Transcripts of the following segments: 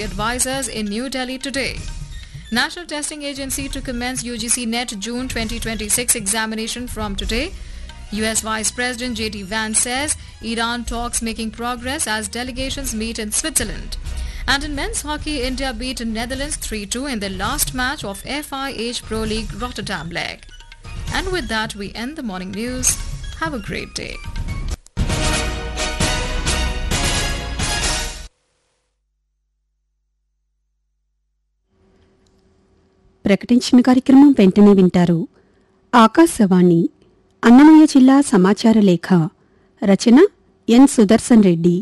advisors in New Delhi today. National Testing Agency to commence UGC NET June 2026 examination from today. US Vice President JD Vance says Iran talks making progress as delegations meet in Switzerland. And in men's hockey, India beat Netherlands 3-2 in the last match of FIH Pro League Rotterdam leg. And with that, we end the morning news. Have a great day. ప్రకటించిన కార్యక్రమం వెంటనే వింటారు ఆకాశవాణి అన్నమయ్య జిల్లా సమాచార లేఖ రచన ఎన్ సుదర్శన్ రెడ్డి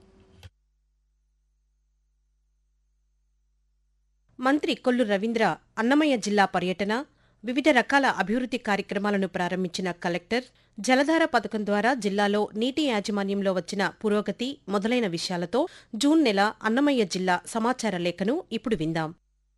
మంత్రి కొల్లు రవీంద్ర అన్నమయ్య జిల్లా పర్యటన వివిధ రకాల అభివృద్ధి కార్యక్రమాలను ప్రారంభించిన కలెక్టర్ జలధార పథకం ద్వారా జిల్లాలో నీటి యాజమాన్యంలో వచ్చిన పురోగతి మొదలైన విషయాలతో జూన్ నెల అన్నమయ్య జిల్లా సమాచార లేఖను ఇప్పుడు విందాం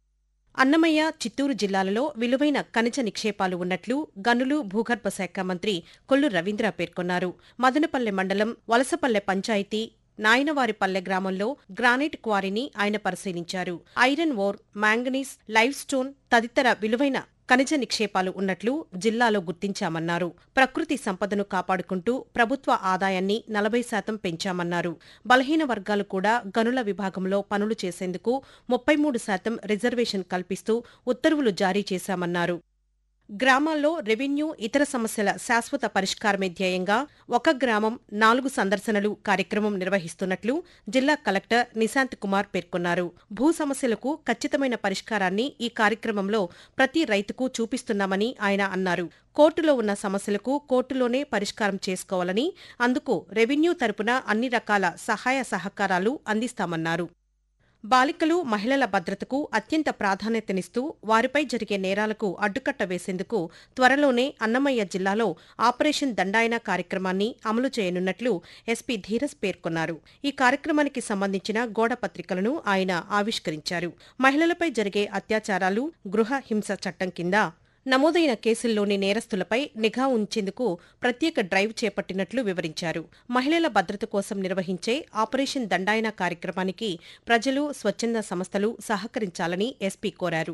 అన్నమయ్య చిత్తూరు జిల్లాలలో విలువైన ఖనిజ నిక్షేపాలు ఉన్నట్లు గనులు భూగర్భ శాఖ మంత్రి కొల్లు రవీంద్ర పేర్కొన్నారు మదనపల్లె మండలం వలసపల్లె పంచాయతీ నాయనవారిపల్లె గ్రామంలో గ్రానైట్ క్వారీని ఆయన పరిశీలించారు iron ore manganese limestone తదితర విలువైన ఖనిజ నిక్షేపాలు ఉన్నట్లు జిల్లాలో గుర్తించామన్నారు ప్రకృతి సంపదను కాపాడుకుంటూ ప్రభుత్వ ఆదాయాన్ని నలభై శాతం పెంచామన్నారు బలహీన వర్గాలు కూడా గనుల విభాగంలో పనులు చేసేందుకు ముప్పై మూడు శాతం రిజర్వేషన్ కల్పిస్తూ ఉత్తర్వులు జారీ చేశామన్నారు గ్రామాల్లో రెవెన్యూ ఇతర సమస్యల శాశ్వత పరిష్కారమే ధ్యేయంగా ఒక గ్రామం నాలుగు సందర్శనలు కార్యక్రమం నిర్వహిస్తున్నట్లు జిల్లా కలెక్టర్ నిశాంత్ కుమార్ పేర్కొన్నారు భూ సమస్యలకు ఖచ్చితమైన పరిష్కారాన్ని ఈ కార్యక్రమంలో ప్రతి రైతుకు చూపిస్తున్నామని ఆయన అన్నారు కోర్టులో ఉన్న సమస్యలకు కోర్టులోనే పరిష్కారం చేసుకోవాలని అందుకు రెవెన్యూ తరపున అన్ని రకాల సహాయ సహకారాలు అందిస్తామన్నారు బాలికలు మహిళల భద్రతకు అత్యంత ప్రాధాన్యతనిస్తూ వారిపై జరిగే నేరాలకు అడ్డుకట్ట వేసేందుకు త్వరలోనే అన్నమయ్య జిల్లాలో ఆపరేషన్ దండాయన కార్యక్రమాన్ని అమలు చేయనున్నట్లు ఎస్పీ ధీరస్ పేర్కొన్నారు ఈ కార్యక్రమానికి సంబంధించిన గోడ పత్రికలను ఆయన ఆవిష్కరించారు మహిళలపై జరిగే అత్యాచారాలు గృహ హింస చట్టం కింద నమోదైన కేసుల్లోని నేరస్తులపై నిఘా ఉంచేందుకు ప్రత్యేక డ్రైవ్ చేపట్టినట్లు వివరించారు మహిళల భద్రత కోసం నిర్వహించే ఆపరేషన్ దండాయన కార్యక్రమానికి ప్రజలు స్వచ్ఛంద సంస్థలు సహకరించాలని ఎస్పీ కోరారు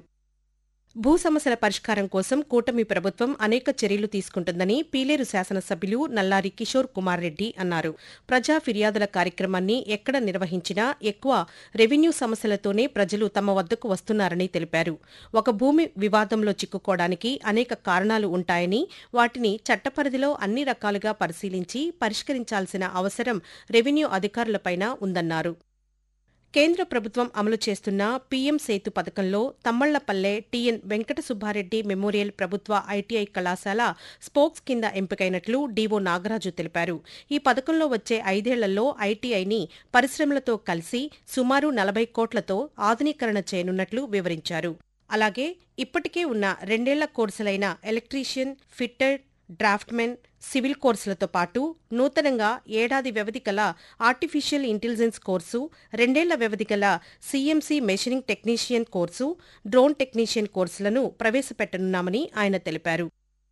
భూ సమస్యల పరిష్కారం కోసం కూటమి ప్రభుత్వం అనేక చర్యలు తీసుకుంటుందని పీలేరు శాసనసభ్యులు నల్లారి కిషోర్ కుమార్ రెడ్డి అన్నారు ప్రజా ఫిర్యాదుల కార్యక్రమాన్ని ఎక్కడ నిర్వహించినా ఎక్కువ రెవెన్యూ సమస్యలతోనే ప్రజలు తమ వద్దకు వస్తున్నారని తెలిపారు ఒక భూమి వివాదంలో చిక్కుకోవడానికి అనేక కారణాలు ఉంటాయని వాటిని చట్టపరిధిలో అన్ని రకాలుగా పరిశీలించి పరిష్కరించాల్సిన అవసరం రెవెన్యూ అధికారులపైన ఉందన్నారు కేంద్ర ప్రభుత్వం అమలు చేస్తున్న పీఎం సేతు పథకంలో తమ్మళ్లపల్లె టీఎన్ వెంకట సుబ్బారెడ్డి మెమోరియల్ ప్రభుత్వ ఐటీఐ కళాశాల స్పోక్స్ కింద ఎంపికైనట్లు డీవో నాగరాజు తెలిపారు ఈ పథకంలో వచ్చే ఐదేళ్లలో ఐటీఐని పరిశ్రమలతో కలిసి సుమారు నలభై కోట్లతో ఆధునీకరణ చేయనున్నట్లు వివరించారు అలాగే ఇప్పటికే ఉన్న రెండేళ్ల కోర్సులైన ఎలక్ట్రీషియన్ ఫిట్టర్ డ్రాఫ్ట్మెన్ సివిల్ కోర్సులతో పాటు నూతనంగా ఏడాది వ్యవధి గల ఆర్టిఫిషియల్ ఇంటెలిజెన్స్ కోర్సు రెండేళ్ల వ్యవధి గల CMC machining technician course drone technician కోర్సులను ప్రవేశపెట్టనున్నామని ఆయన తెలిపారు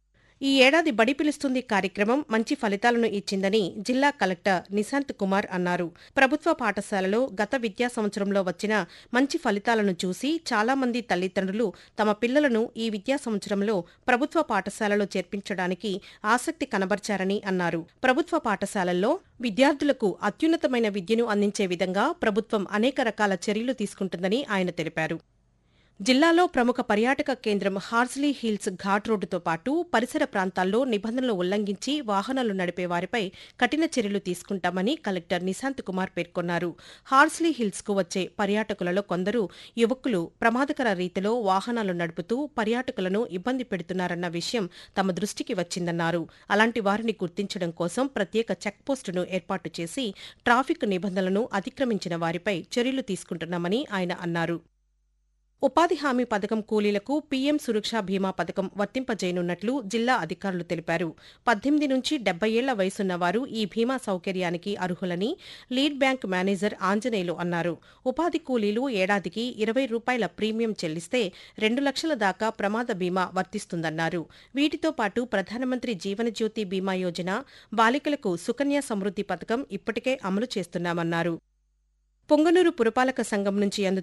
ఈ ఏడాది బడి పిలుస్తుంది కార్యక్రమం మంచి ఫలితాలను ఇచ్చిందని జిల్లా కలెక్టర్ నిశాంత్ కుమార్ అన్నారు ప్రభుత్వ పాఠశాలలో గత విద్యా సంవత్సరంలో వచ్చిన మంచి ఫలితాలను చూసి చాలా మంది తల్లిదండ్రులు తమ పిల్లలను ఈ విద్యా సంవత్సరంలో ప్రభుత్వ పాఠశాలలో చేర్పించడానికి ఆసక్తి కనబర్చారని అన్నారు ప్రభుత్వ పాఠశాలల్లో విద్యార్థులకు అత్యున్నతమైన విద్యను అందించే విధంగా ప్రభుత్వం అనేక రకాల చర్యలు తీసుకుంటుందని ఆయన తెలిపారు జిల్లాలో ప్రముఖ పర్యాటక కేంద్రం హార్స్లీ హిల్స్ ఘాట్ రోడ్డుతో పాటు పరిసర ప్రాంతాల్లో నిబంధనలు ఉల్లంఘించి వాహనాలు నడిపే వారిపై కఠిన చర్యలు తీసుకుంటామని కలెక్టర్ నిశాంత్ కుమార్ పేర్కొన్నారు హార్స్లీ హిల్స్ కు వచ్చే పర్యాటకులలో కొందరు యువకులు ప్రమాదకర రీతిలో వాహనాలు నడుపుతూ పర్యాటకులను ఇబ్బంది పెడుతున్నారన్న విషయం తమ దృష్టికి వచ్చిందన్నారు అలాంటి వారిని గుర్తించడం కోసం ప్రత్యేక చెక్పోస్టును ఏర్పాటు చేసి ట్రాఫిక్ నిబంధనలను అతిక్రమించిన వారిపై చర్యలు తీసుకుంటున్నామని ఆయన అన్నారు ఉపాధి హామీ పథకం కూలీలకు పీఎం సురక్షా బీమా పథకం వర్తింపజేయనున్నట్లు జిల్లా అధికారులు తెలిపారు పద్దెనిమిది నుంచి డెబ్బై ఏళ్ల వయసున్న వారు ఈ బీమా సౌకర్యానికి అర్హులని లీడ్ బ్యాంక్ మేనేజర్ ఆంజనేయులు అన్నారు ఉపాధి కూలీలు ఏడాదికి ఇరవై రూపాయల ప్రీమియం చెల్లిస్తే రెండు లక్షల దాకా ప్రమాద బీమా వర్తిస్తుందన్నారు వీటితో పాటు ప్రధానమంత్రి జీవనజ్యోతి బీమా యోజన బాలికలకు సుకన్య సమృద్ధి పథకం ఇప్పటికే అమలు చేస్తున్నామన్నారు పొంగనూరు పురపాలక సంఘం నుంచి అందుతున్న